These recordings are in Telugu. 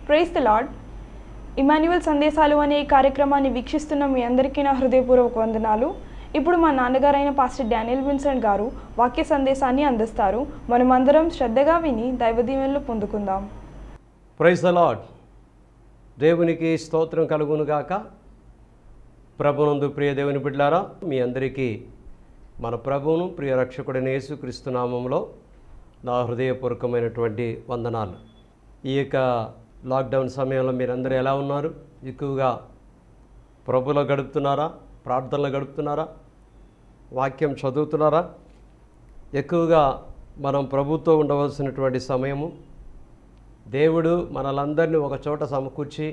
ప్రైజ్ ద లాడ్ ఇమాన్యువల్ సందేశాలు అనే ఈ కార్యక్రమాన్ని వీక్షిస్తున్న మీ అందరికీ నా హృదయపూర్వక వందనాలు ఇప్పుడు మా నాన్నగారైన పాస్టర్ డానియల్ విన్సెంట్ గారు వాక్య సందేశాన్ని అందిస్తారు మనమందరం శ్రద్ధగా విని దైవదీవెనలు పొందుకుందాం ప్రైజ్ ద లాడ్ దేవునికి స్తోత్రం కలుగునుగాక ప్రభునందు ప్రియ దేవుని బిడ్డారా మీ అందరికీ మన ప్రభువును ప్రియ రక్షకుడైన యేసుక్రీస్తు నామంలో నా హృదయపూర్వకమైనటువంటి వందనాలు ఈ యొక్క లాక్డౌన్ సమయంలో మీరందరూ ఎలా ఉన్నారు ఎక్కువగా ప్రభులో గడుపుతున్నారా ప్రార్థనలో గడుపుతున్నారా వాక్యం చదువుతున్నారా ఎక్కువగా మనం ప్రభుతో ఉండవలసినటువంటి సమయము దేవుడు మనలందరినీ ఒక చోట సమకూర్చి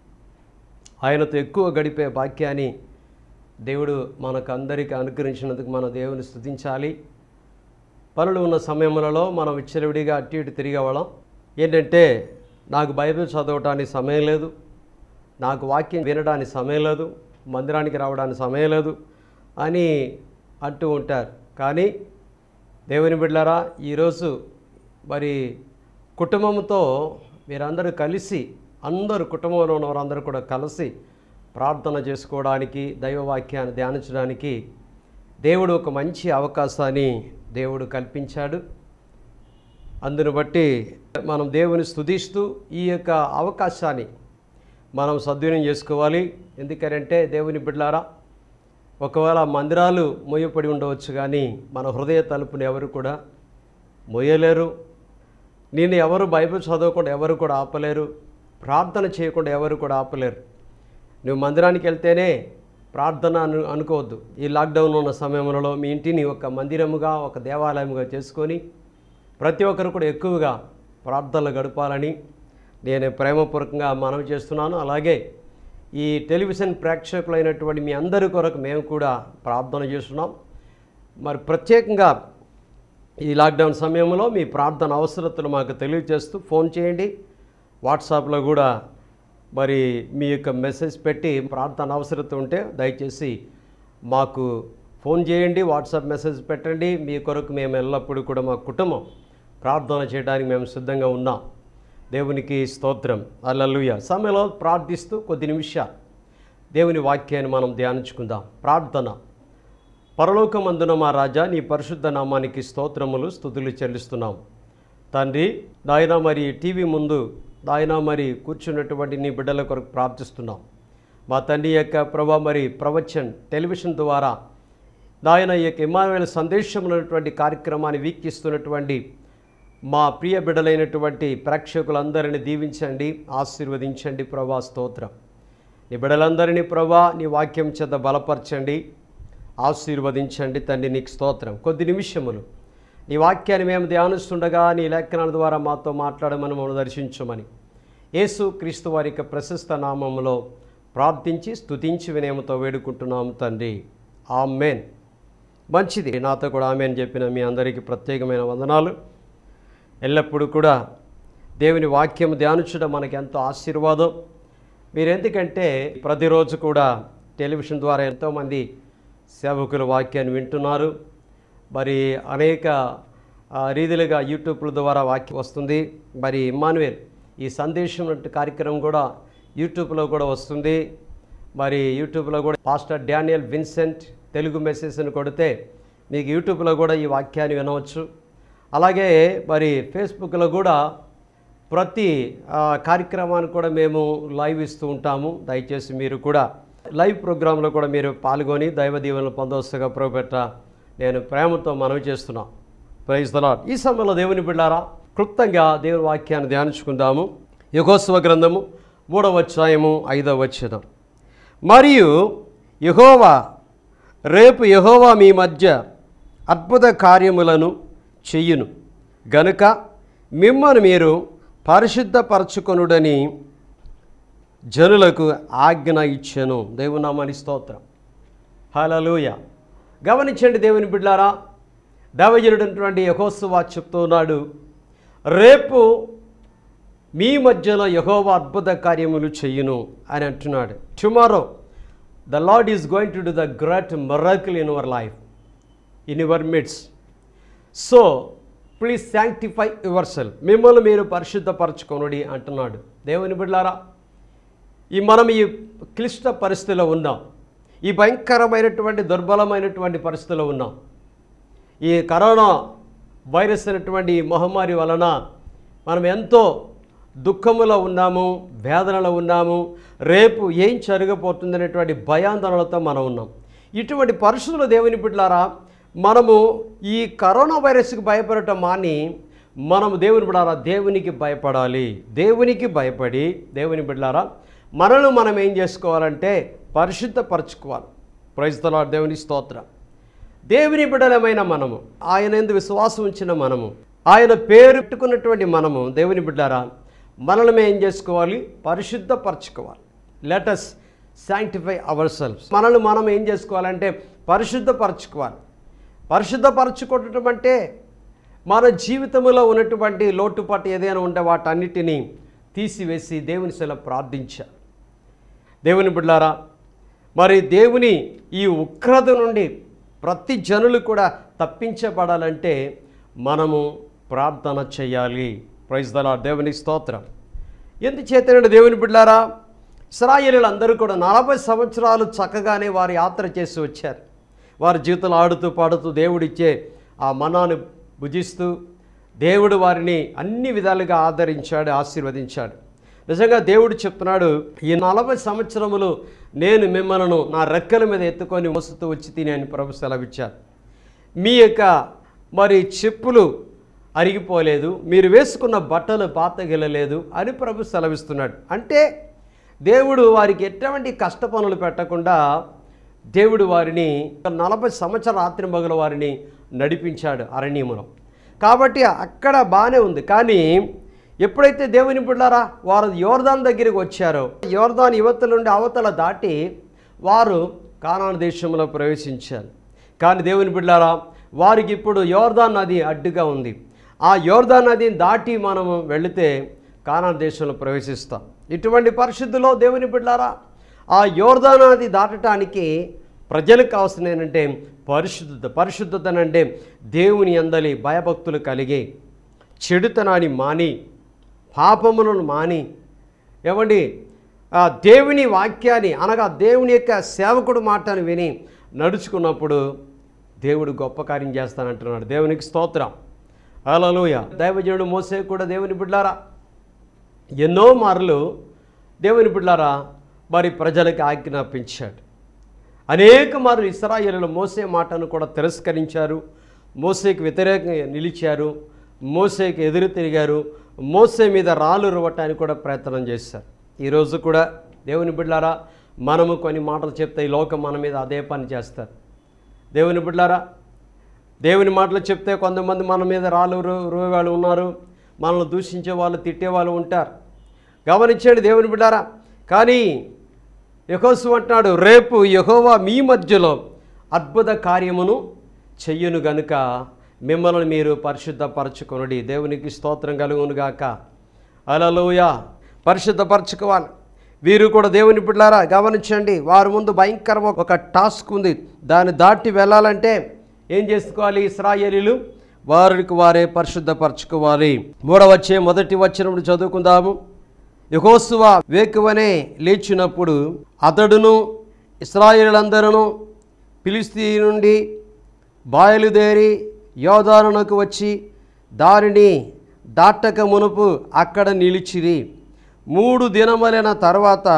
ఆయనతో ఎక్కువ గడిపే భాగ్యాన్ని దేవుడు మనకు అందరికీ అనుగ్రహించినందుకు మనం దేవుని స్తుతించాలి పనులు ఉన్న సమయములలో మనం విచ్చలవిడిగా అటు ఇటు తిరిగేవాళ్ళం ఏంటంటే నాకు బైబిల్ చదవటానికి సమయం లేదు నాకు వాక్యం వినడానికి సమయం లేదు మందిరానికి రావడానికి సమయం లేదు అని అంటూ ఉంటారు కానీ దేవుని బిడ్డారా ఈరోజు మరి కుటుంబంతో మీరందరూ కలిసి అందరు కుటుంబంలో ఉన్న వారందరూ కూడా కలిసి ప్రార్థన చేసుకోవడానికి దైవవాక్యాన్ని ధ్యానించడానికి దేవుడు ఒక మంచి అవకాశాన్ని దేవుడు కల్పించాడు అందును బట్టి మనం దేవుని స్తుతిస్తూ ఈ యొక్క అవకాశాన్ని మనం సద్వినియోగం చేసుకోవాలి ఎందుకంటే దేవుని బిడ్డలారా ఒకవేళ మందిరాలు మోయపడి ఉండవచ్చు కానీ మన హృదయ తలుపుని ఎవరు కూడా మోయలేరు నేను ఎవరు బైబిల్ చదవకుండా ఎవరు కూడా ఆపలేరు ప్రార్థన చేయకుండా ఎవరు కూడా ఆపలేరు నువ్వు మందిరానికి వెళ్తేనే ప్రార్థన అను అనుకోవద్దు ఈ లాక్డౌన్ ఉన్న సమయంలో మీ ఇంటిని ఒక మందిరముగా ఒక దేవాలయముగా చేసుకొని ప్రతి ఒక్కరు కూడా ఎక్కువగా ప్రార్థనలు గడపాలని నేను ప్రేమపూర్వకంగా మనవి చేస్తున్నాను అలాగే ఈ టెలివిజన్ ప్రేక్షకులైనటువంటి మీ అందరి కొరకు మేము కూడా ప్రార్థన చేస్తున్నాం మరి ప్రత్యేకంగా ఈ లాక్డౌన్ సమయంలో మీ ప్రార్థన అవసరతలు మాకు తెలియజేస్తూ ఫోన్ చేయండి వాట్సాప్లో కూడా మరి మీ యొక్క మెసేజ్ పెట్టి ప్రార్థన అవసరత ఉంటే దయచేసి మాకు ఫోన్ చేయండి వాట్సాప్ మెసేజ్ పెట్టండి మీ కొరకు మేము ఎల్లప్పుడూ కూడా మా కుటుంబం ప్రార్థన చేయడానికి మేము సిద్ధంగా ఉన్నాం దేవునికి స్తోత్రం అల్లలుయ సమయంలో ప్రార్థిస్తూ కొద్ది నిమిషాలు దేవుని వాక్యాన్ని మనం ధ్యానించుకుందాం ప్రార్థన పరలోకమందున మా రాజా నీ పరిశుద్ధ నామానికి స్తోత్రములు స్థుతులు చెల్లిస్తున్నాం తండ్రి నాయన మరి టీవీ ముందు నాయన మరి కూర్చున్నటువంటి నీ బిడ్డల కొరకు ప్రార్థిస్తున్నాం మా తండ్రి యొక్క ప్రభా మరి ప్రవచన్ టెలివిజన్ ద్వారా నాయన ఈ యొక్క ఇమానువేల సందేశములైనటువంటి కార్యక్రమాన్ని వీక్షిస్తున్నటువంటి మా ప్రియ బిడ్డలైనటువంటి ప్రేక్షకులందరినీ దీవించండి ఆశీర్వదించండి ప్రభా స్తోత్రం నీ బిడ్డలందరినీ ప్రభా నీ వాక్యం చేత బలపరచండి ఆశీర్వదించండి తండ్రి నీకు స్తోత్రం కొద్ది నిమిషములు నీ వాక్యాన్ని మేము ధ్యానిస్తుండగా నీ లేఖనాల ద్వారా మాతో మాట్లాడమని మమ్మల్ని దర్శించమని యేసు క్రీస్తు వారి యొక్క ప్రశస్త నామములో ప్రార్థించి స్తుతించి వినయముతో వేడుకుంటున్నాము తండ్రి ఆమెన్ మంచిది నాతో కూడా ఆమె అని చెప్పిన మీ అందరికీ ప్రత్యేకమైన వందనాలు ఎల్లప్పుడూ కూడా దేవుని వాక్యం ధ్యానించడం మనకి ఎంతో ఆశీర్వాదం మీరు ఎందుకంటే ప్రతిరోజు కూడా టెలివిజన్ ద్వారా ఎంతోమంది సేవకుల వాక్యాన్ని వింటున్నారు మరి అనేక ఆ, రీతిలుగా యూట్యూబ్ల ద్వారా వాక్యం వస్తుంది మరి ఇమ్మానువేల్ ఈ సందేశం వంటి కార్యక్రమం కూడా యూట్యూబ్లో కూడా వస్తుంది మరి యూట్యూబ్లో కూడా pastor Daniel Vincent Telugu message అని కొడితే మీకు యూట్యూబ్లో కూడా ఈ వాక్యాన్ని వినవచ్చు అలాగే మరి ఫేస్బుక్లో కూడా ప్రతి ఆ, కార్యక్రమాన్ని కూడా మేము లైవ్ ఇస్తూ ఉంటాము దయచేసి మీరు కూడా లైవ్ ప్రోగ్రాంలో కూడా మీరు పాల్గొని దైవ దీవెనలు పొందవస్తుగా ప్రోపెట్ట నేను ప్రేమతో మనవి చేస్తున్నాం ప్రైజ్ దలాడ్ ఈ సమయంలో దేవుని బిడ్డారా క్లుప్తంగా దేవుని వాక్యాన్ని ధ్యానించుకుందాము యుగోత్సవ గ్రంథము మూడవ అధ్యాయము ఐదవ వచనం మరియు యహోవా రేపు యహోవా మీ మధ్య అద్భుత కార్యములను చెయ్యును గనుక మిమ్మల్ని మీరు పరిశుద్ధపరచుకొనుడని జనులకు ఆజ్ఞ ఇచ్చాను దేవునామని స్తోత్రం హలలుయ గమనించండి దేవుని బిడ్డారా దేవజనుడైనటువంటి యహోత్సవా చెప్తున్నాడు రేపు మీ మధ్యలో యహోవా అద్భుత కార్యములు చెయ్యును అని అంటున్నాడు tomorrow the Lord is going to do the great miracle in our life in your midst so please sanctify yourself మిమ్మల్ని మీరు పరిశుద్ధపరచుకొనుడి అంటున్నాడు దేవుని బిడ్డారా ఈ మనం ఈ క్లిష్ట పరిస్థితిలో ఉన్నాం ఈ భయంకరమైనటువంటి దుర్బలమైనటువంటి పరిస్థితిలో ఉన్నాం ఈ కరోనా వైరస్ అనేటువంటి ఈ మహమ్మారి వలన మనం ఎంతో దుఃఖములో ఉన్నాము వేదనలో ఉన్నాము రేపు ఏం జరగబోతుందనేటువంటి భయాందోళనలతో మనం ఉన్నాం ఇటువంటి పరిస్థితులు దేవుని బిడ్డలారా మనము ఈ కరోనా వైరస్కి భయపడటం మాని మనము దేవుని బిడ్డారా దేవునికి భయపడాలి దేవునికి భయపడి దేవుని బిడ్డారా మనను మనం ఏం చేసుకోవాలంటే పరిశుద్ధపరచుకోవాలి ప్రైజ్తలా దేవుని స్తోత్రం దేవుని బిడ్డలమైన మనము ఆయన ఎందు విశ్వాసం ఉంచిన మనము ఆయన పేరు పెట్టుకున్నటువంటి మనము దేవుని బిడ్డారా మనల్ని ఏం చేసుకోవాలి పరిశుద్ధపరచుకోవాలి లెటస్ శాంక్టిఫై అవర్ సెల్ఫ్ మనల్ని మనం ఏం చేసుకోవాలంటే పరిశుద్ధపరచుకోవాలి పరిశుద్ధపరచుకోవటం అంటే మన జీవితంలో ఉన్నటువంటి లోటుపాటు ఏదైనా ఉంటే వాటన్నిటినీ తీసివేసి దేవుని సెల ప్రార్థించాలి దేవుని బిడ్డారా మరి దేవుని ఈ ఉగ్రత నుండి ప్రతి జనులు కూడా తప్పించబడాలంటే మనము ప్రార్థన చేయాలి ప్రైజ్ దలా దేవుని స్తోత్రం ఎందుచేతనండి దేవుని బిడ్డారా ఇస్రాయేలీలు అందరూ కూడా నలభై సంవత్సరాలు చక్కగానే వారు యాత్ర చేసి వచ్చారు వారి జీవితంలో ఆడుతూ పాడుతూ దేవుడిచ్చే ఆ మనాను భుజిస్తూ దేవుడు వారిని అన్ని విధాలుగా ఆదరించాడు ఆశీర్వదించాడు నిజంగా దేవుడు చెప్తున్నాడు ఈ నలభై సంవత్సరములు నేను మిమ్మల్ని నా రెక్కల మీద ఎత్తుకొని మోసుతూ వచ్చి తిని అని ప్రభు సెలవిచ్చారు మీ యొక్క మరి చెప్పులు అరిగిపోలేదు మీరు వేసుకున్న బట్టలు పాతగిలలేదు అని ప్రభు సెలవిస్తున్నాడు అంటే దేవుడు వారికి ఎటువంటి కష్ట పనులు పెట్టకుండా దేవుడు వారిని నలభై సంవత్సరాల రాత్రి మగల వారిని నడిపించాడు అరణ్యములో కాబట్టి అక్కడ బాగానే ఉంది కానీ ఎప్పుడైతే దేవుని బిడ్డారా వారు యోర్దాన్ దగ్గరికి వచ్చారో యోర్దాన్ యువతల నుండి అవతల దాటి వారు కానాను దేశంలో ప్రవేశించారు కానీ దేవుని బిడ్డారా వారికి ఇప్పుడు యోర్దాన్ నది అడ్డుగా ఉంది ఆ యోర్దాన్ నదిని దాటి మనము వెళితే కానాను దేశంలో ప్రవేశిస్తాం ఇటువంటి పరిస్థితుల్లో దేవుని బిడ్డారా ఆ యోర్దాన్ నది దాటడానికి ప్రజలకు కావాల్సిన ఏంటంటే పరిశుద్ధత పరిశుద్ధత అంటే దేవుని అందలి భయభక్తులు కలిగి చెడుతనాన్ని మాని పాపములను మాని ఏమండి ఆ దేవుని వాక్యాన్ని అనగా దేవుని యొక్క సేవకుడు మాటను విని నడుచుకున్నప్పుడు దేవుడు గొప్ప కార్యం చేస్తానంటున్నాడు దేవునికి స్తోత్రం అలలోయ దైవజనుడు మోసే కూడా దేవుని బిడ్డారా ఎన్నో మార్లు దేవుని బిడ్డారా మరి ప్రజలకు ఆజ్ఞాపించాడు అనేక మార్లు ఇస్రాయేలులు మోసే మాటను కూడా తిరస్కరించారు మోసేకి వ్యతిరేకంగా నిలిచారు మోసేకి ఎదురు తిరిగారు మోసే మీద రాళ్ళు రువ్వటానికి కూడా ప్రయత్నం చేశారు ఈరోజు కూడా దేవుని బిడ్డారా మనము కొన్ని మాటలు చెప్తే ఈ లోకం మన మీద అదే పని చేస్తారు దేవుని బిడ్డారా దేవుని మాటలు చెప్తే కొంతమంది మన మీద రాళ్ళు రు- రువ్వే వాళ్ళు ఉన్నారు మనల్ని దూషించే వాళ్ళు తిట్టే వాళ్ళు ఉంటారు గమనించండి దేవుని బిడ్డారా కానీ యహోసు అంటున్నాడు రేపు యహోవా మీ మధ్యలో అద్భుత కార్యమును చెయ్యును గనుక మిమ్మల్ని మీరు పరిశుద్ధపరచుకొనుడి దేవునికి స్తోత్రం కలుగునుగాక అలలోయ పరిశుద్ధపరచుకోవాలి వీరు కూడా దేవుని బిడ్డారా గమనించండి వారి ముందు భయంకర ఒక టాస్క్ ఉంది దాన్ని దాటి వెళ్ళాలంటే ఏం చేసుకోవాలి ఇస్రాయేలీలు వారికి వారే పరిశుద్ధపరచుకోవాలి మూడవచ్చే మొదటి వచ్చినప్పుడు చదువుకుందాము యహోసువ వేకువనే లేచినప్పుడు అతడును ఇస్రాయేలందరూ పిలిస్తీ నుండి బయలుదేరి యోధారణకు వచ్చి దారిని దాటక మునుపు అక్కడ నిలిచిరి మూడు దినములైన తర్వాత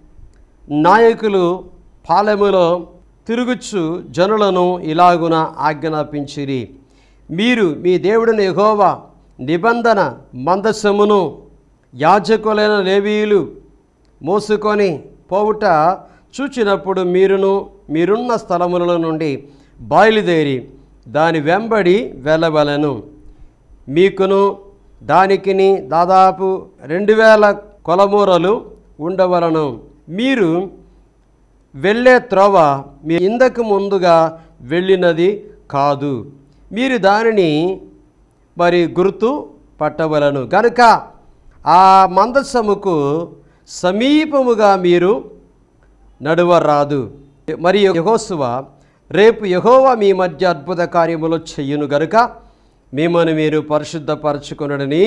నాయకులు పాలెములో తిరుగుచు జనులను ఇలాగున ఆజ్ఞాపించిరి మీరు మీ దేవుడిని యెహోవా నిబంధన మందసమును యాజకులైన లేవీయులు మోసుకొని పోవుట చూచినప్పుడు మీరును మీరున్న స్థలముల నుండి బయలుదేరి దాని వెంబడి వెళ్ళవలను మీకును దానికిని దాదాపు రెండు వేల కొలమూరలు ఉండవలను మీరు వెళ్ళే త్రోవ మీ ఇందకు ముందుగా వెళ్ళినది కాదు మీరు దానిని మరి గుర్తు పట్టవలను గనుక ఆ మందసముకు సమీపముగా మీరు నడువరాదు మరి యహోసువ రేపు యహోవా మీ మధ్య అద్భుత కార్యములు చెయ్యును గనుక మిమ్మల్ని మీరు పరిశుద్ధపరచుకునడని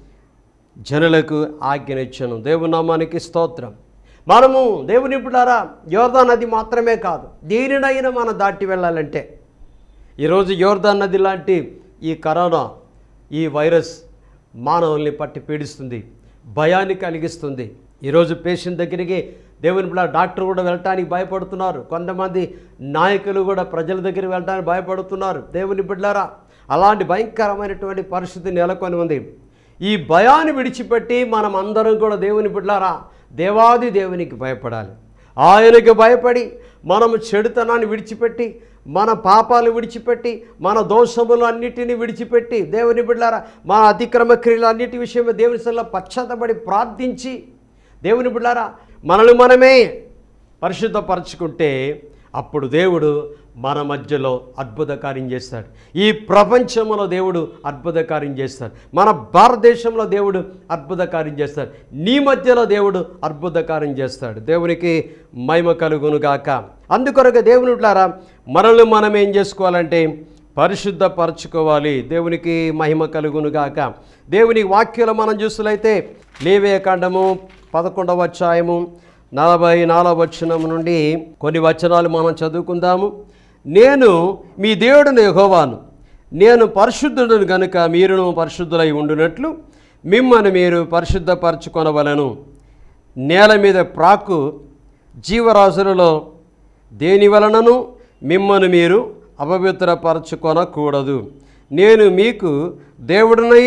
జనులకు ఆజ్ఞనిచ్చను దేవుని నామానికి స్తోత్రం మనము దేవుని ఇప్పుడారా యోర్దా నది మాత్రమే కాదు దేనినైనా మనం దాటి వెళ్ళాలంటే ఈరోజు యోర్దా నది లాంటి ఈ కరోనా ఈ వైరస్ మానవుల్ని పట్టి పీడిస్తుంది భయాన్ని కలిగిస్తుంది ఈరోజు పేషెంట్ దగ్గరికి దేవుని బిడ్డ డాక్టర్ కూడా వెళ్ళటానికి భయపడుతున్నారు కొంతమంది నాయకులు కూడా ప్రజల దగ్గరికి వెళ్ళడానికి భయపడుతున్నారు దేవుని బిడ్డారా అలాంటి భయంకరమైనటువంటి పరిస్థితి నెలకొని ఉంది ఈ భయాన్ని విడిచిపెట్టి మనం అందరం కూడా దేవుని బిడ్డారా దేవాది దేవునికి భయపడాలి ఆయనకి భయపడి మనము చెడుతనాన్ని విడిచిపెట్టి మన పాపాలు విడిచిపెట్టి మన దోషములు అన్నిటిని విడిచిపెట్టి దేవుని బిడ్డారా మన అతిక్రమ క్రియలు అన్నిటి విషయమే దేవుని సల్ల పశ్చాత్తపడి ప్రార్థించి దేవుని బిడ్డారా మనల్ని మనమే పరిశుద్ధపరచుకుంటే అప్పుడు దేవుడు మన మధ్యలో అద్భుత కార్యం చేస్తాడు ఈ ప్రపంచంలో దేవుడు అద్భుత కార్యం చేస్తాడు మన భారతదేశంలో దేవుడు అద్భుత కార్యం చేస్తాడు నీ మధ్యలో దేవుడు అద్భుత కార్యం చేస్తాడు దేవునికి మహిమ కలుగును గాక అందుకొరకు దేవునిట్లారా మనల్ని మనం ఏం చేసుకోవాలంటే పరిశుద్ధపరచుకోవాలి దేవునికి మహిమ కలుగును గాక దేవుని వాక్యాలు మనం చూస్తులైతే లేవే కాండము పదకొండవ అధ్యాయము నలభై నాలుగవ వచనం నుండి కొన్ని వచనాలు మనం చదువుకుందాము నేను మీ దేవుడిని యెహోవాను నేను పరిశుద్ధుడు గనుక మీరును పరిశుద్ధులై ఉండునట్లు మిమ్మల్ని మీరు పరిశుద్ధపరచుకొనవలను నేల మీద ప్రాకు జీవరాశులలో దేని వలనను మిమ్మల్ని మీరు అపవిత్రపరచుకొనకూడదు నేను మీకు దేవుడినై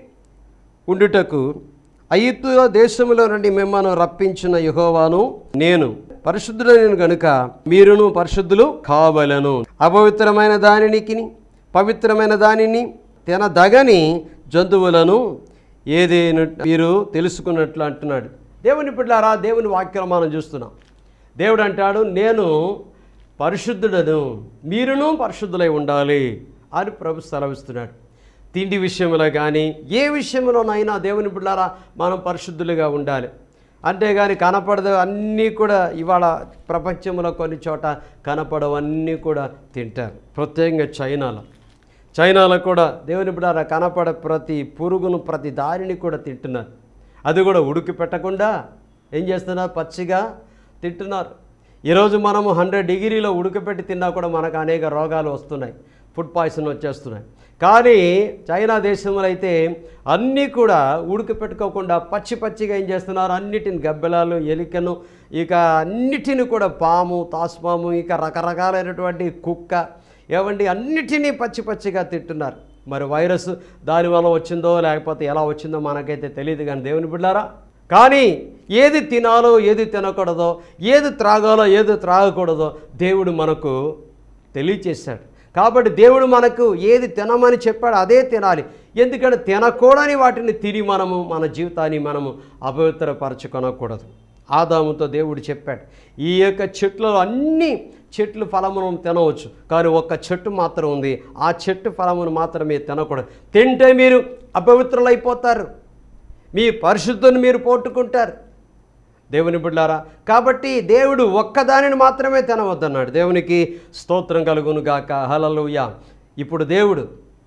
ఉండుటకు ఐతు దేశములో నుండి మిమ్మల్ని రప్పించిన యహోవాను నేను పరిశుద్ధుడైన గనుక మీరును పరిశుద్ధులు కావలను అపవిత్రమైన దానికి పవిత్రమైన దానిని తినదగని జంతువులను ఏదేను మీరు తెలుసుకున్నట్లు అంటున్నాడు దేవుని పిల్లారా దేవుని వాక్యం మనం చూస్తున్నాం దేవుడు అంటాడు నేను పరిశుద్ధుడను మీరును పరిశుద్ధులై ఉండాలి అని ప్రభు సెలవిస్తున్నాడు తిండి విషయంలో కానీ ఏ విషయంలోనైనా దేవుని బిడ్డారా మనం పరిశుద్ధులుగా ఉండాలి అంతేగాని కనపడదు అన్నీ కూడా ఇవాళ ప్రపంచంలో కొన్ని చోట కనపడవన్నీ కూడా తింటారు ప్రత్యేకంగా చైనాలో చైనాలో కూడా దేవుని బిడ్డారా కనపడ ప్రతి పురుగును ప్రతి దారిని కూడా తింటున్నారు అది కూడా ఉడికి పెట్టకుండా ఏం చేస్తున్నారు పచ్చిగా తింటున్నారు ఈరోజు మనము హండ్రెడ్ డిగ్రీలో ఉడకపెట్టి తిన్నా కూడా మనకు అనేక రోగాలు వస్తున్నాయి ఫుడ్ పాయిజన్ వచ్చేస్తున్నాయి కానీ చైనా దేశంలో అయితే అన్నీ కూడా ఉడకపెట్టుకోకుండా పచ్చి పచ్చిగా ఏం చేస్తున్నారు అన్నిటిని గబ్బెలాలు ఎలికను ఇక అన్నిటిని కూడా పాము తాసుపాము ఇక రకరకాలైనటువంటి కుక్క ఏవండి అన్నిటినీ పచ్చి పచ్చిగా తింటున్నారు మరి వైరస్ దానివల్ల వచ్చిందో లేకపోతే ఎలా వచ్చిందో మనకైతే తెలియదు కానీ దేవుని బిడ్డారా కానీ ఏది తినాలో ఏది తినకూడదో ఏది త్రాగాలో ఏది త్రాగకూడదో దేవుడు మనకు తెలియచేశాడు కాబట్టి దేవుడు మనకు ఏది తినమని చెప్పాడు అదే తినాలి ఎందుకంటే తినకూడని వాటిని తిని మనము మన జీవితాన్ని మనము అపవిత్రపరచుకొనకూడదు ఆదాముతో దేవుడు చెప్పాడు ఈ యొక్క చెట్లలో అన్ని చెట్లు ఫలమును తినవచ్చు కానీ ఒక్క చెట్టు మాత్రం ఉంది ఆ చెట్టు ఫలమును మాత్రమే తినకూడదు తింటే మీరు అపవిత్రులైపోతారు మీ పరిశుద్ధుని మీరు పోట్టుకుంటారు దేవుని బిడ్డారా కాబట్టి దేవుడు ఒక్కదానిని మాత్రమే తినవద్దన్నాడు దేవునికి స్తోత్రం కలుగును గాక హలలుయ ఇప్పుడు దేవుడు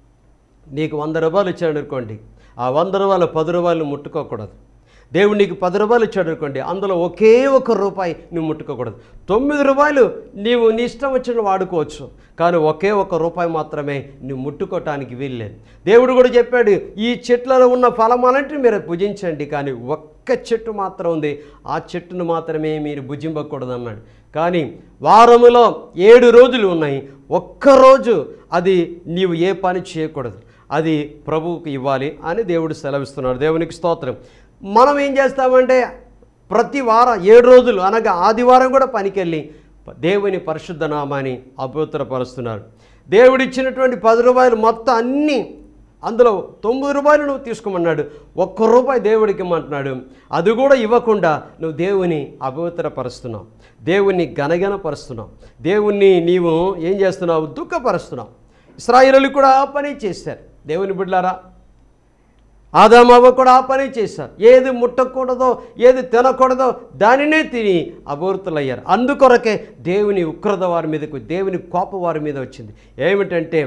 నీకు వంద రూపాయలు ఇచ్చాడు అనుకోండి ఆ వంద రూపాయలు పది రూపాయలు ముట్టుకోకూడదు దేవుడు నీకు పది రూపాయలు ఇచ్చాడు అనుకోండి అందులో ఒకే ఒక రూపాయి నువ్వు ముట్టుకోకూడదు తొమ్మిది రూపాయలు నీవు నీ ఇష్టం వచ్చిన వాడుకోవచ్చు కానీ ఒకే ఒక రూపాయి మాత్రమే నువ్వు ముట్టుకోవటానికి వీల్లేదు దేవుడు కూడా చెప్పాడు ఈ చెట్లలో ఉన్న ఫలమాలంటే మీరు భుజించండి కానీ ఒక్క చెట్టు మాత్రం ఉంది ఆ చెట్టును మాత్రమే మీరు భుజింపకూడదు అన్నాడు కానీ వారములో ఏడు రోజులు ఉన్నాయి ఒక్కరోజు అది నీవు ఏ పని చేయకూడదు అది ప్రభువుకి ఇవ్వాలి అని దేవుడు సెలవిస్తున్నాడు దేవునికి స్తోత్రం మనం ఏం చేస్తామంటే ప్రతి వారం ఏడు రోజులు అనగా ఆదివారం కూడా పనికెళ్ళి దేవుని పరిశుద్ధ నామాన్ని అపవిత్రపరుస్తున్నారు దేవుడు ఇచ్చినటువంటి పది రూపాయలు మొత్తం అన్నీ అందులో తొమ్మిది రూపాయలు నువ్వు తీసుకోమన్నాడు ఒక్క రూపాయి దేవుడికి ఇమ్మంటున్నాడు అది కూడా ఇవ్వకుండా నువ్వు దేవుని అపవిత్రపరుస్తున్నావు దేవుణ్ణి గనగనపరుస్తున్నావు దేవుణ్ణి నీవు ఏం చేస్తున్నావు దుఃఖపరుస్తున్నావు ఇస్రాయిలు కూడా ఆ పని చేశారు దేవుని బిడ్లారా ఆదామవ్వ కూడా ఆ పని చేశారు ఏది ముట్టకూడదో ఏది తినకూడదో దానినే తిని అభివృద్ధులయ్యారు అందుకొరకే దేవుని ఉగ్రత వారి మీదకు దేవుని కోప వారి మీద వచ్చింది ఏమిటంటే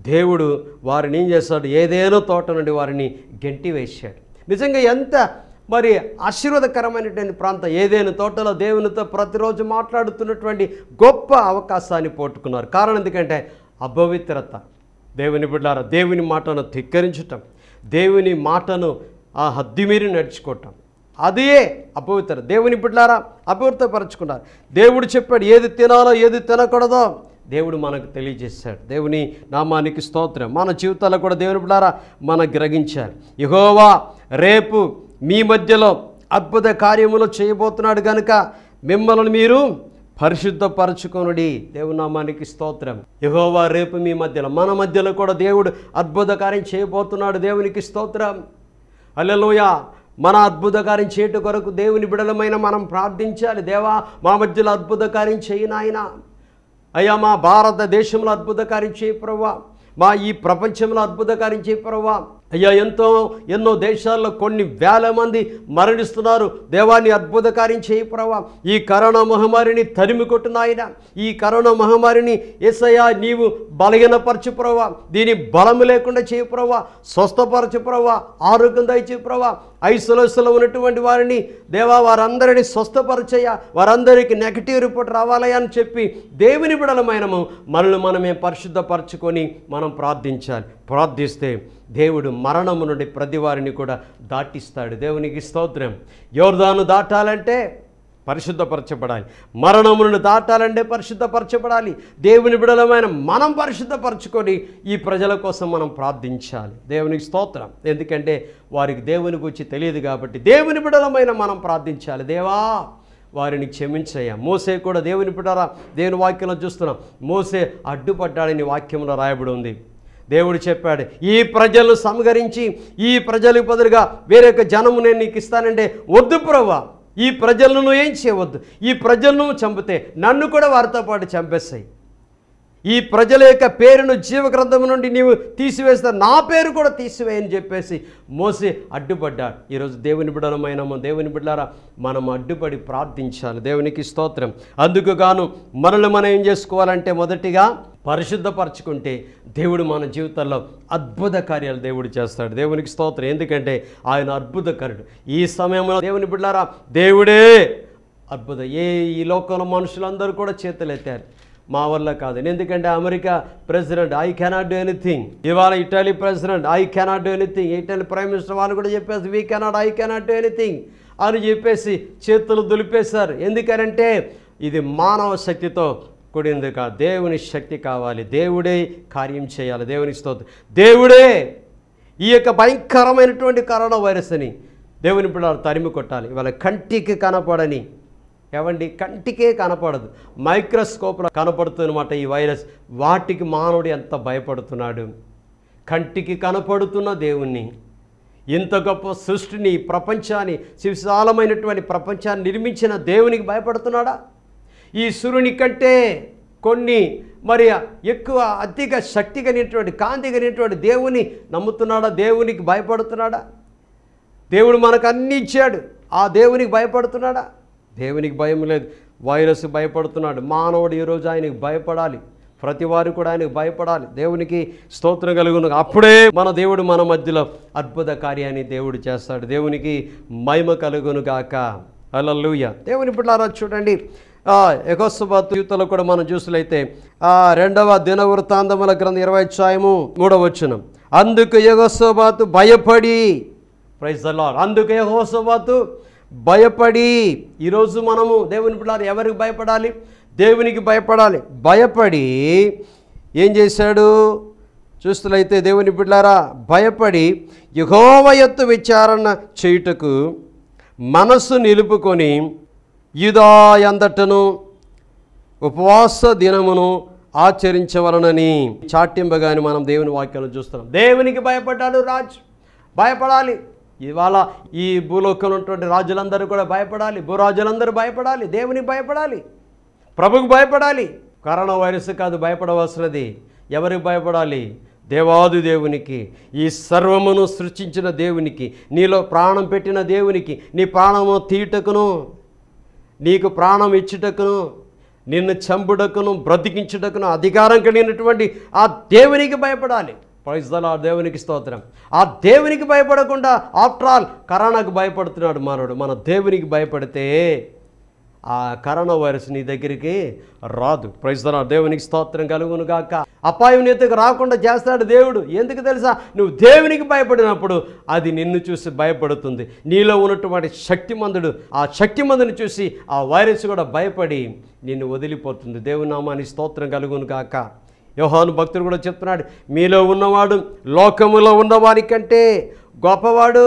దేవుడు వారిని ఏం చేస్తాడు ఏదేనో తోట నుండి వారిని గెంటి వేశాడు నిజంగా ఎంత మరి ఆశీర్వాదకరమైనటువంటి ప్రాంతం ఏదైనా తోటలో దేవునితో ప్రతిరోజు మాట్లాడుతున్నటువంటి గొప్ప అవకాశాన్ని పోట్టుకున్నారు కారణం ఎందుకంటే అపవిత్రత దేవుని బిడ్డారా దేవుని మాటను ధిక్కరించటం దేవుని మాటను ఆ హద్దుమీరి నడుచుకోవటం అదే అపవిత్ర దేవుని బిడ్డారా అపవిత్రపరచుకున్నారు దేవుడు చెప్పాడు ఏది తినాలో ఏది తినకూడదో దేవుడు మనకు తెలియజేశాడు దేవుని నామానికి స్తోత్రం మన జీవితాల్లో కూడా దేవుని బిడ్డారా మనం గ్రహించాలి యహోవా రేపు మీ మధ్యలో అద్భుత కార్యములు చేయబోతున్నాడు కనుక మిమ్మల్ని మీరు పరిశుద్ధపరచుకొనుడి దేవునామానికి స్తోత్రం యహోవా రేపు మీ మధ్యలో మన మధ్యలో కూడా దేవుడు అద్భుత కార్యం చేయబోతున్నాడు దేవునికి స్తోత్రం అల్లెలోయ మన అద్భుత కార్యం చేయట కొరకు దేవుని బిడలమైన మనం ప్రార్థించాలి దేవా మా మధ్యలో అద్భుత కార్యం చేయి నాయనా అయ్యా మా భారతదేశంలో అద్భుత కార్యం చేయి ప్రవ్వా మా ఈ ప్రపంచంలో అద్భుత కార్యం చేయి ప్రవ్వా అయ్యా ఎంతో ఎన్నో దేశాల్లో కొన్ని వేల మంది మరణిస్తున్నారు దేవాన్ని అద్భుత కార్యం చేయి ప్రవ్వా ఈ కరోనా మహమ్మారిని తరిమి కొట్టునాయన ఈ కరోనా మహమ్మారిని ఎస్ఐయా నీవు బలహీనపరచు ప్రవ్వా దీని బలము లేకుండా చేయి ప్రవ్వా స్వస్థపరచు ప్రవ్వా ఆరోగ్యం దయచే ప్రవ్వా ఐసోలేషన్లో ఉన్నటువంటి వారిని దేవా వారందరినీ స్వస్థపరచయ్యా వారందరికీ నెగటివ్ రిపోర్ట్ రావాలయ్యా అని చెప్పి దేవుని బిడలమైనము మనల్ని మనమే పరిశుద్ధపరచుకొని మనం ప్రార్థించాలి ప్రార్థిస్తే దేవుడు మరణము నుండి ప్రతి వారిని కూడా దాటిస్తాడు దేవునికి స్తోత్రం యోర్దాను దాటాలంటే పరిశుద్ధపరచబడాలి మరణము నుండి దాటాలంటే పరిశుద్ధపరచబడాలి దేవుని బిడలమైన మనం పరిశుద్ధపరచుకొని ఈ ప్రజల కోసం మనం ప్రార్థించాలి దేవునికి స్తోత్రం ఎందుకంటే వారికి దేవుని గురించి తెలియదు కాబట్టి దేవుని బిడలమైన మనం ప్రార్థించాలి దేవా వారిని క్షమించయ్యా మోసే కూడా దేవుని బిడ్డారా దేవుని వాక్యంలో చూస్తున్నాం మోసే అడ్డుపడ్డాడని వాక్యంలో రాయబడి ఉంది దేవుడు చెప్పాడు ఈ ప్రజలను సంహరించి ఈ ప్రజలకు బదులుగా వేరొక జనము నేను నీకు ఇస్తానంటే వద్దు ప్రవ్వా ఈ ప్రజలను నువ్వు ఏం చేయవద్దు ఈ ప్రజలను చంపితే నన్ను కూడా వారితో పాటు చంపేస్తాయి ఈ ప్రజల యొక్క పేరును జీవగ్రంథం నుండి నీవు తీసివేస్తే నా పేరు కూడా తీసివేయని చెప్పేసి మోసి అడ్డుపడ్డాడు ఈరోజు దేవుని బిడ్డలమైనము దేవుని బిడ్డారా మనం అడ్డుపడి ప్రార్థించాలి దేవునికి స్తోత్రం అందుకు గాను మనల్ని మనం ఏం చేసుకోవాలంటే మొదటిగా పరిశుద్ధపరచుకుంటే దేవుడు మన జీవితంలో అద్భుత కార్యాలు దేవుడు చేస్తాడు దేవునికి స్తోత్రం ఎందుకంటే ఆయన అద్భుతకరుడు ఈ సమయంలో దేవుని బిడ్డారా దేవుడే అద్భుత ఏ ఈ లోకంలో మనుషులందరూ కూడా చేతులు ఎత్తారు మా వల్ల కాదు ఎందుకంటే America president I cannot do anything ఇవాళ Italy president I cannot do anything Italy prime minister వాళ్ళు కూడా చెప్పేసి we cannot I cannot do anything అని చెప్పేసి చేతులు దులిపేశారు ఎందుకనంటే ఇది మానవ శక్తితో కూడింది కాదు దేవుని శక్తి కావాలి దేవుడే కార్యం చేయాలి దేవుని స్తోత్రం దేవుడే ఈ యొక్క భయంకరమైనటువంటి కరోనా వైరస్ని దేవుని పిల్లలు తరిమి కొట్టాలి ఇవాళ కంటికి కనపడని ఏవండి కంటికే కనపడదు మైక్రోస్కోప్లో కనపడుతున్నమాట ఈ వైరస్ వాటికి మానవుడు ఎంత భయపడుతున్నాడు కంటికి కనపడుతున్న దేవుణ్ణి ఇంత గొప్ప సృష్టిని ఈ ప్రపంచాన్ని విశాలమైనటువంటి ప్రపంచాన్ని నిర్మించిన దేవునికి భయపడుతున్నాడా ఈ సూర్యుని కంటే కొన్ని మరి ఎక్కువ అధిక శక్తి కలిగినటువంటి కాంతి కలిగినటువంటి దేవుని నమ్ముతున్నాడా దేవునికి భయపడుతున్నాడా దేవుడు మనకు అన్ని ఇచ్చాడు ఆ దేవునికి భయపడుతున్నాడా దేవునికి భయం లేదు వైరస్ భయపడుతున్నాడు మానవుడు ఈరోజు ఆయనకి భయపడాలి ప్రతి వారు కూడా ఆయనకు భయపడాలి దేవునికి స్తోత్రం కలుగును అప్పుడే మన దేవుడు మన మధ్యలో అద్భుత కార్యాన్ని దేవుడు చేస్తాడు దేవునికి మహిమ కలుగును గాక అలలుయ దేవుని బిడ్డారా చూడండి ఎగోత్సవాత్ యువతలో కూడా మనం చూసినట్లయితే ఆ రెండవ దిన వృత్తాంతముల గ్రంథం ఇరవై ఛాయము మూడవ వచనం అందుకు యగోత్సవాతు భయపడి ప్రైజ్ ద లార్డ్ అందుకు యెహోషాపాతు భయపడి ఈరోజు మనము దేవుని పిల్లలు ఎవరికి భయపడాలి దేవునికి భయపడాలి భయపడి ఏం చేశాడు చూస్తున్నైతే దేవుని బిడ్డారా భయపడి యహోవ ఎత్తు విచారణ చేయుటకు మనస్సు నిలుపుకొని యుధాయందటను ఉపవాస దినమును ఆచరించవలనని చాటింపగాని మనం దేవుని వాక్యాలు చూస్తున్నాం దేవునికి భయపడ్డాడు రాజు భయపడాలి ఇవాళ ఈ భూలోకంలో ఉన్నటువంటి రాజులందరూ కూడా భయపడాలి భూరాజులందరూ భయపడాలి దేవునికి భయపడాలి ప్రభుకు భయపడాలి కరోనా వైరస్ కాదు భయపడవలసినది ఎవరికి భయపడాలి దేవాది దేవునికి ఈ సర్వమును సృష్టించిన దేవునికి నీలో ప్రాణం పెట్టిన దేవునికి నీ ప్రాణము తీయుటకును నీకు ప్రాణం ఇచ్చుటకును నిన్ను చంపుటకును బ్రతికించుటకును అధికారం కలిగినటువంటి ఆ దేవునికి భయపడాలి ప్రైజ్దల ఆ దేవునికి స్తోత్రం ఆ దేవునికి భయపడకుండా ఆఫ్టర్ ఆల్ కరోనాకు భయపడుతున్నాడు మానవుడు మన దేవునికి భయపడితే ఆ కరోనా వైరస్ నీ దగ్గరికి రాదు ప్రైజ్దల దేవునికి స్తోత్రం కలుగును గాక అపాయం నీతకు రాకుండా చేస్తాడు దేవుడు ఎందుకు తెలుసా నువ్వు దేవునికి భయపడినప్పుడు అది నిన్ను చూసి భయపడుతుంది నీలో ఉన్నటువంటి శక్తిమంతుడు ఆ శక్తిమంతుని చూసి ఆ వైరస్ కూడా భయపడి నిన్ను వదిలిపోతుంది దేవుని నామాని స్తోత్రం కలుగును గాక యోహాను భక్తుడు కూడా చెప్తున్నాడు మీలో ఉన్నవాడు లోకములో ఉన్నవారి కంటే గొప్పవాడు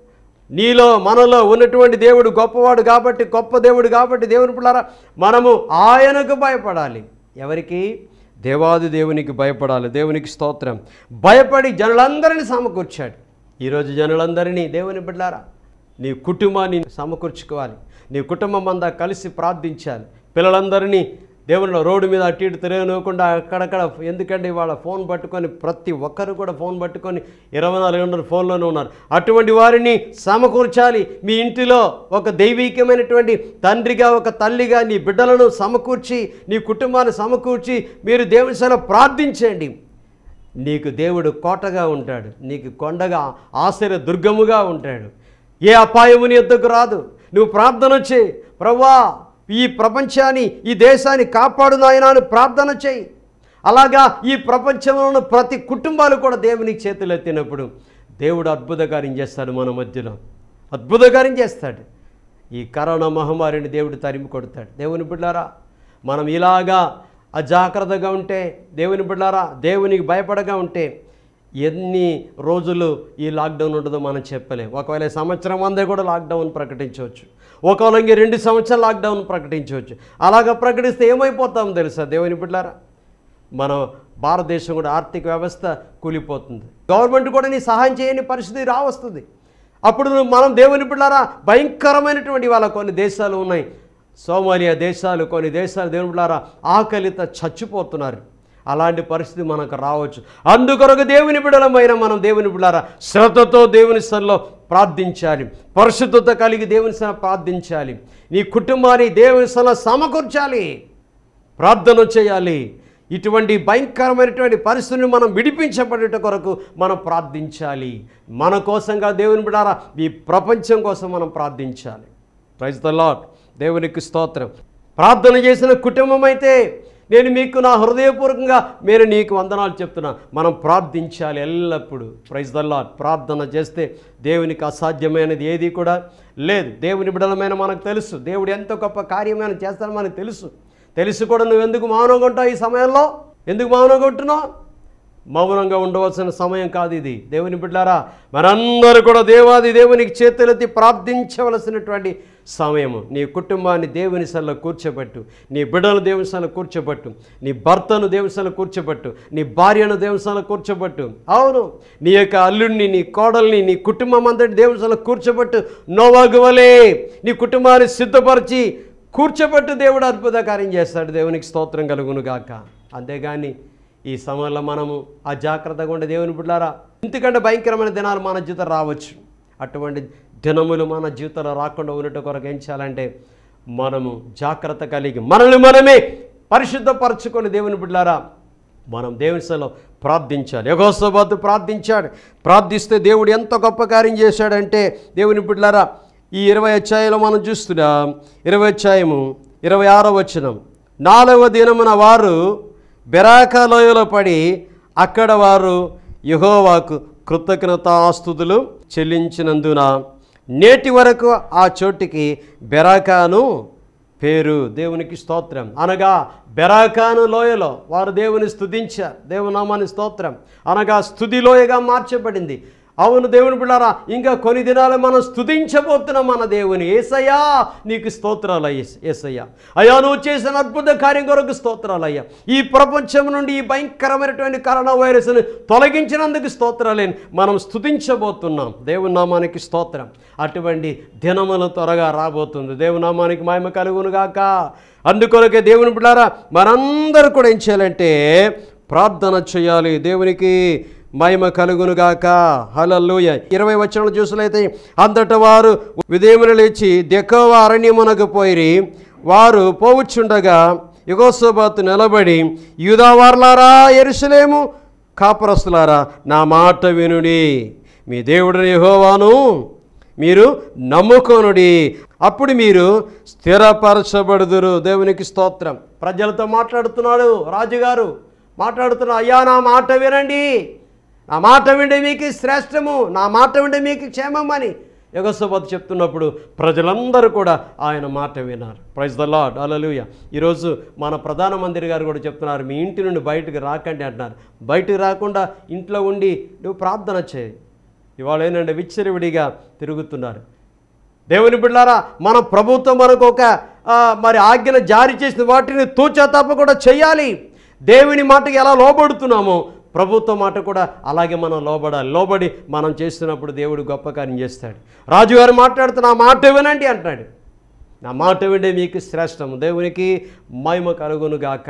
నీలో మనలో ఉన్నటువంటి దేవుడు గొప్పవాడు కాబట్టి గొప్ప దేవుడు కాబట్టి దేవుని పిల్లారా మనము ఆయనకు భయపడాలి ఎవరికి దేవాది దేవునికి భయపడాలి దేవునికి స్తోత్రం భయపడి జనులందరినీ సమకూర్చాడు ఈరోజు జనులందరినీ దేవుని బిడ్డారా నీ కుటుంబాన్ని సమకూర్చుకోవాలి నీ కుటుంబం అంతా కలిసి ప్రార్థించాలి పిల్లలందరినీ దేవునిలో రోడ్డు మీద అటు ఇటు తిరగనివ్వకుండా అక్కడక్కడ ఎందుకంటే ఇవాళ ఫోన్ పట్టుకొని ప్రతి ఒక్కరు కూడా ఫోన్ పట్టుకొని ఇరవై నాలుగు గంటలు ఫోన్లోనే ఉన్నారు అటువంటి వారిని సమకూర్చాలి మీ ఇంటిలో ఒక దైవీకమైనటువంటి తండ్రిగా ఒక తల్లిగా నీ బిడ్డలను సమకూర్చి నీ కుటుంబాన్ని సమకూర్చి మీరు దేవుని సెలవు ప్రార్థించండి నీకు దేవుడు కోటగా ఉంటాడు నీకు కొండగా ఆశ్చర్య దుర్గముగా ఉంటాడు ఏ అపాయము నీ ఎద్దుకు రాదు నువ్వు ప్రార్థన చేయి ప్రవ్వా ఈ ప్రపంచాన్ని ఈ దేశాన్ని కాపాడు నాయనా అని ప్రార్థన చేయి అలాగా ఈ ప్రపంచంలో ఉన్న ప్రతి కుటుంబాలు కూడా దేవునికి చేతులు ఎత్తినప్పుడు దేవుడు అద్భుత కార్యం చేస్తాడు మన మధ్యలో అద్భుత కార్యం చేస్తాడు ఈ కరోనా మహమ్మారిని దేవుడు తరిమి కొడతాడు దేవుని బిడ్డారా మనం ఇలాగా అజాగ్రత్తగా ఉంటే దేవుని బిడ్డారా దేవునికి భయపడగా ఉంటే ఎన్ని రోజులు ఈ లాక్డౌన్ ఉంటుందో మనం చెప్పలేం ఒకవేళ సంవత్సరం అందే కూడా లాక్డౌన్ ప్రకటించవచ్చు ఒకవేళ ఇంక రెండు సంవత్సరాలు లాక్డౌన్ ప్రకటించవచ్చు అలాగ ప్రకటిస్తే ఏమైపోతాం తెలుసా దేవుని బిడ్డారా మన భారతదేశం కూడా ఆర్థిక వ్యవస్థ కూలిపోతుంది గవర్నమెంట్ కూడా నీ సహాయం చేయని పరిస్థితి రావస్తుంది అప్పుడు నువ్వు మనం దేవుని బిడ్డారా భయంకరమైనటువంటి వాళ్ళ కొన్ని దేశాలు ఉన్నాయి సోమాలియా దేశాలు కొన్ని దేశాలు దేవుని బిడ్డారా ఆకలితో చచ్చిపోతున్నారు అలాంటి పరిస్థితి మనకు రావచ్చు అందుకొరకు దేవుని బిడలమైన మనం దేవుని బిడారా శ్రద్ధతో దేవుని సన్నిలో ప్రార్థించాలి పరిశుద్ధత కలిగి దేవుని సన్న ప్రార్థించాలి నీ కుటుంబాన్ని దేవుని సన్న సమకూర్చాలి ప్రార్థన చేయాలి ఇటువంటి భయంకరమైనటువంటి పరిస్థితిని మనం విడిపించబడేట కొరకు మనం ప్రార్థించాలి మన కోసంగా దేవుని బిడారా ఈ ప్రపంచం కోసం మనం ప్రార్థించాలి ప్రైజ్ ద లాట్ దేవునికి స్తోత్రం ప్రార్థన చేసిన కుటుంబం అయితే నేను మీకు నా హృదయపూర్వకంగా నేను నీకు వందనాలు చెప్తున్నా మనం ప్రార్థించాలి ఎల్లప్పుడూ ప్రైజ్ ద లాట్ ప్రార్థన చేస్తే దేవునికి అసాధ్యమైనది ఏది కూడా లేదు దేవుని బిడలమైన మనకు తెలుసు దేవుడు ఎంత గొప్ప కార్యమైన చేస్తాడో మనకు తెలుసు తెలిసి కూడా నువ్వు ఎందుకు మౌనంగా ఉంటావు ఈ సమయంలో ఎందుకు మౌనంగా ఉంటున్నావు మౌనంగా ఉండవలసిన సమయం కాదు ఇది దేవుని బిడ్డారా మనందరూ కూడా దేవాది దేవునికి చేతులెత్తి ప్రార్థించవలసినటువంటి సమయము నీ కుటుంబాన్ని దేవుని సల్లో కూర్చోబెట్టు నీ బిడ్డను దేవుని సల్లో కూర్చోబెట్టు నీ భర్తను దేవుని సల్లో కూర్చోబెట్టు నీ భార్యను దేవుని సల్లో కూర్చోబెట్టు అవును నీ యొక్క అల్లుడిని నీ కోడల్ని నీ కుటుంబం అంతటి దేవుని సల్లో కూర్చోబెట్టు నోవాగు వలే నీ కుటుంబాన్ని సిద్ధపరిచి కూర్చోబెట్టు దేవుడు అద్భుత కార్యం చేస్తాడు దేవునికి స్తోత్రం కలుగును గాక అంతేగాని ఈ సమయంలో మనము అజాగ్రత్తగా ఉండే దేవుని బిడ్డారా ఇంతకంటే భయంకరమైన దినాలు మన జీవితం రావచ్చు అటువంటి దినములు మన జీవితంలో రాకుండా ఉన్నట్టు కొరకు ఏం చేయాలంటే మనము జాగ్రత్త కలిగి మనల్ని మనమే పరిశుద్ధపరచుకొని దేవుని బిడ్డారా మనం దేవుని సలో ప్రార్థించాలి యగోసోబాతు ప్రార్థించాడు ప్రార్థిస్తే దేవుడు ఎంత గొప్ప కార్యం చేశాడంటే దేవుని బిడ్డారా ఈ ఇరవై అధ్యాయంలో మనం చూస్తున్నాం ఇరవై అధ్యాయము ఇరవై ఆరో వచనం నాలుగవ దినమున వారు బెరాకా లోయలో పడి అక్కడ వారు యహోవాకు కృతజ్ఞతాస్తుతులు చెల్లించినందున నేటి వరకు ఆ చోటికి బెరాకాను పేరు దేవునికి స్తోత్రం అనగా బెరాకాను లోయలో వారు దేవుని స్తుతించారు దేవునామాని స్తోత్రం అనగా స్తుతి లోయగా మార్చబడింది అవును దేవుని బిళ్ళారా ఇంకా కొన్ని దినాలు మనం స్తుతించబోతున్నాం మన దేవుని ఏసయ్యా నీకు స్తోత్రాలు అయ్యే ఏసయ్యా అయ్యా నువ్వు చేసిన అద్భుత కార్యం కొరకు స్తోత్రాలు అయ్యా ఈ ప్రపంచం నుండి ఈ భయంకరమైనటువంటి కరోనా వైరస్ని తొలగించినందుకు స్తోత్రాలేని మనం స్తుతించబోతున్నాం దేవుని నామానికి స్తోత్రం అటువంటి దినములు త్వరగా రాబోతుంది దేవుని నామానికి మహిమ కలుగును గాక అందుకొరకే దేవుని బిడ్డారా మనందరూ కూడా ఏం చేయాలంటే ప్రార్థన చేయాలి దేవునికి మహిమ కలుగునుగాక హలల్లుయ ఇరవై వచనాలు చూసినట్లయితే అంతట వారు ఉదయమున లేచి దెక్కవ అరణ్యమునకు పోయిరి వారు పోవచ్చుండగా యుగోసోబాతు నిలబడి యూదావార్లారా ఎరుసలేము కాపరస్తులారా నా మాట వినుడి మీ దేవుడిని యెహోవాను మీరు నమ్ముకొనుడి అప్పుడు మీరు స్థిరపరచబడుదురు దేవునికి స్తోత్రం ప్రజలతో మాట్లాడుతున్నాడు రాజుగారు మాట్లాడుతున్నా అయ్యా నా మాట వినండి నా మాట వింటే మీకు శ్రేష్టము నా మాట వింటే మీకు క్షేమం అని యుగసోబత్ చెప్తున్నప్పుడు ప్రజలందరూ కూడా ఆయన మాట విన్నారు ప్రైజ్ ద లాడ్ అలలుయ ఈరోజు మన ప్రధానమంత్రి గారు కూడా చెప్తున్నారు మీ ఇంటి నుండి బయటకు రాకండి అంటున్నారు బయటకు రాకుండా ఇంట్లో ఉండి నువ్వు ప్రార్థన చేయి ఇవాళ ఏంటంటే విచ్చరివిడిగా తిరుగుతున్నారు దేవుని బిడ్డారా మన ప్రభుత్వం మనకు ఒక ఆ, మరి ఆజ్ఞను జారీ చేసిన వాటిని తూచా తప్పకుండా చేయాలి దేవుని మాటకి ఎలా లోబడుతున్నామో ప్రభుత్వ మాట కూడా అలాగే మనం లోబడాలి లోబడి మనం చేస్తున్నప్పుడు దేవుడు గొప్ప కార్యం చేస్తాడు రాజుగారు మాట్లాడుతున్న ఆ మాట వినండి అంటాడు నా మాట వింటే మీకు శ్రేష్టం దేవునికి మహిమ కలుగునుగాక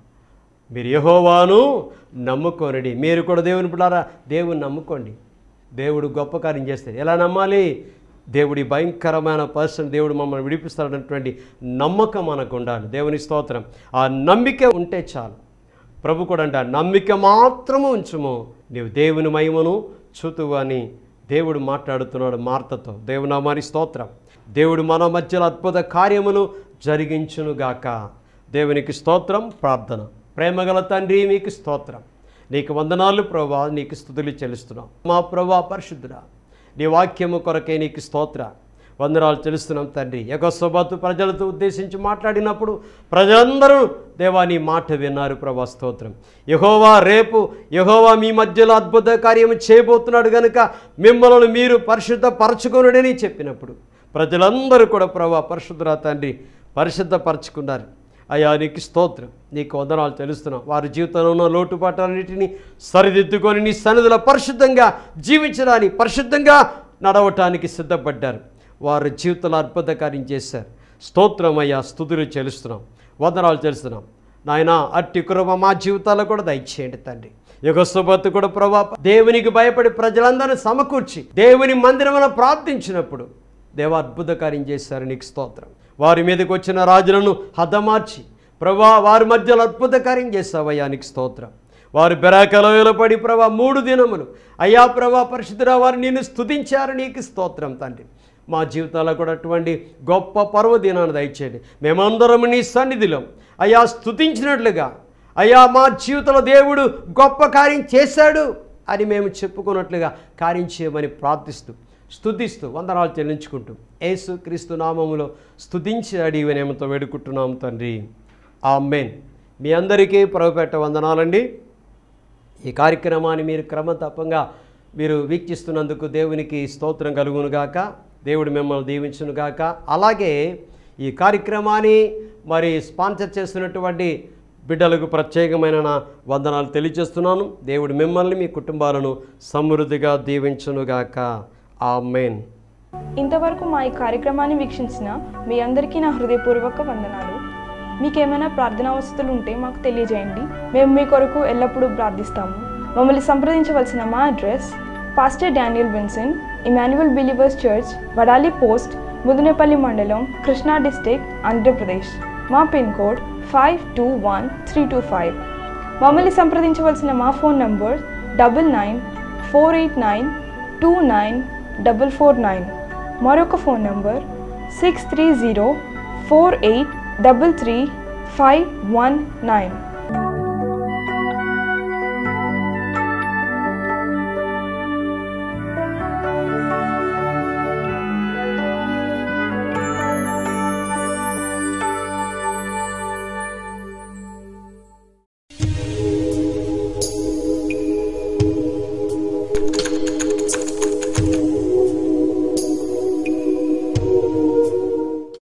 మీరు యహోవాను నమ్ముకోనడి మీరు కూడా దేవుని బిడ్డారా దేవుని నమ్ముకోండి దేవుడు గొప్ప కార్యం చేస్తాడు ఎలా నమ్మాలి దేవుడి భయంకరమైన పర్సన్ దేవుడు మమ్మల్ని విడిపిస్తాడన్నటువంటి నమ్మకం మనకు ఉండాలి దేవుని స్తోత్రం ఆ నమ్మిక ఉంటే చాలు ప్రభు కూడా అంట నమ్మిక మాత్రము ఉంచుము నీవు దేవుని మహిమను చూతువు అని దేవుడు మాట్లాడుతున్నాడు మార్తతో దేవుని మరి స్తోత్రం దేవుడు మన మధ్యలో అద్భుత కార్యములు జరిగించునుగాక దేవునికి స్తోత్రం ప్రార్థన ప్రేమగల తండ్రి మీకు స్తోత్రం నీకు వందనాలు ప్రభా నీకు స్థుతులు చెల్లిస్తున్నాం మా ప్రభా పరిశుద్ధుడా నీ వాక్యము కొరకే నీకు స్తోత్ర వందనాలు తెలుస్తున్నాం తండ్రి యగస్వబాతు ప్రజలతో ఉద్దేశించి మాట్లాడినప్పుడు ప్రజలందరూ దేవా నీ మాట విన్నారు ప్రభా స్తోత్రం యహోవా రేపు యహోవా మీ మధ్యలో అద్భుత కార్యము చేయబోతున్నాడు కనుక మిమ్మల్ని మీరు పరిశుద్ధ పరచుకొనుడని చెప్పినప్పుడు ప్రజలందరూ కూడా ప్రభా పరిశుద్ధరా తండ్రి పరిశుద్ధపరచుకున్నారు అయ్యా నీకు స్తోత్రం నీకు వందనాలు తెలుస్తున్నాం వారి జీవితంలో ఉన్న లోటుపాట్లన్నిటినీ సరిదిద్దుకొని నీ సన్నిధిలో పరిశుద్ధంగా జీవించడానికి పరిశుద్ధంగా నడవటానికి సిద్ధపడ్డారు వారి జీవితంలో అద్భుత కార్యం చేశారు స్తోత్రం అయ్యా స్థుతులు చెల్లిస్తున్నాం వందనాలు తెలుస్తున్నాం నాయన అట్టి కృప మా జీవితాల్లో కూడా దయచేయండి తండ్రి యుగస్వబత్తు కూడా ప్రభా దేవునికి భయపడి ప్రజలందరినీ సమకూర్చి దేవుని మందిరమున ప్రార్థించినప్పుడు దేవ అద్భుత కార్యం చేశారు నీకు స్తోత్రం వారి మీదకి వచ్చిన రాజులను హతమార్చి ప్రభా వారి మధ్యలో అద్భుత కార్యం చేస్తావయ్యా నీకు స్తోత్రం వారు బెరాకలో పడి ప్రభా మూడు దినములు అయ్యా ప్రభా పరిశుద్ధురా వారు నిన్ను స్తుతించారు నీకు స్తోత్రం తండ్రి మా జీవితాల్లో కూడా అటువంటి గొప్ప పర్వదినాన్ని దయచేయండి మేమందరం నీ సన్నిధిలో అయ్యా స్తుతించినట్లుగా అయ్యా మా జీవితంలో దేవుడు గొప్ప కార్యం చేశాడు అని మేము చెప్పుకున్నట్లుగా కార్యం చేయమని ప్రార్థిస్తూ స్తుతిస్తూ వందనాలు చెల్లించుకుంటూ యేసు క్రీస్తు నామములో స్తుతించి అడిగినమతో వేడుకుంటున్నాం తండ్రి ఆమెన్ మీ అందరికీ ప్రభుపేట వందనాలండి ఈ కార్యక్రమాన్ని మీరు క్రమతప్పంగా మీరు వీక్షిస్తున్నందుకు దేవునికి స్తోత్రం కలుగునుగాక దేవుడు మిమ్మల్ని దీవించునుగాక అలాగే ఈ కార్యక్రమాన్ని మరి స్పాన్సర్ చేస్తున్నటువంటి బిడ్డలకు ప్రత్యేకమైన నా వందనాలు తెలియజేస్తున్నాను దేవుడు మిమ్మల్ని మీ కుటుంబాలను సమృద్ధిగా దీవించునుగాక ఆమెన్ ఇంతవరకు మా ఈ కార్యక్రమాన్ని వీక్షించిన మీ అందరికీ నా హృదయపూర్వక వందనాలు మీకేమైనా ప్రార్థనా వసతులు ఉంటే మాకు తెలియజేయండి మేము మీ కొరకు ఎల్లప్పుడూ ప్రార్థిస్తాము మమ్మల్ని సంప్రదించవలసిన మా address pastor Daniel Vinson Emmanuel believers church Vadali post Mudinepalli మండలం కృష్ణా డిస్టిక్ ఆంధ్రప్రదేశ్ మా pin code five two one three two five మమ్మల్ని సంప్రదించవలసిన మా phone number double nine four eight nine two nine double four nine మరొక phone number six three zero four eight double three five one nine